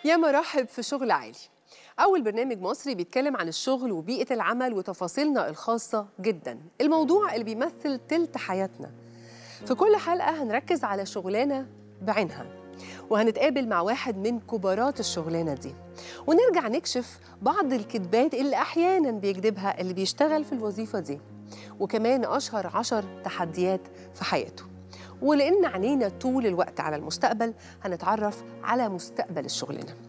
يا مرحب في شغل عالي أول برنامج مصري بيتكلم عن الشغل وبيئة العمل وتفاصيلنا الخاصة جدا الموضوع اللي بيمثل تلت حياتنا في كل حلقة هنركز على شغلانة بعينها وهنتقابل مع واحد من كبارات الشغلانة دي ونرجع نكشف بعض الكذبات اللي أحيانا بيكذبها اللي بيشتغل في الوظيفة دي وكمان أشهر عشر تحديات في حياته ولأن عينينا طول الوقت على المستقبل هنتعرف على مستقبل الشغلانة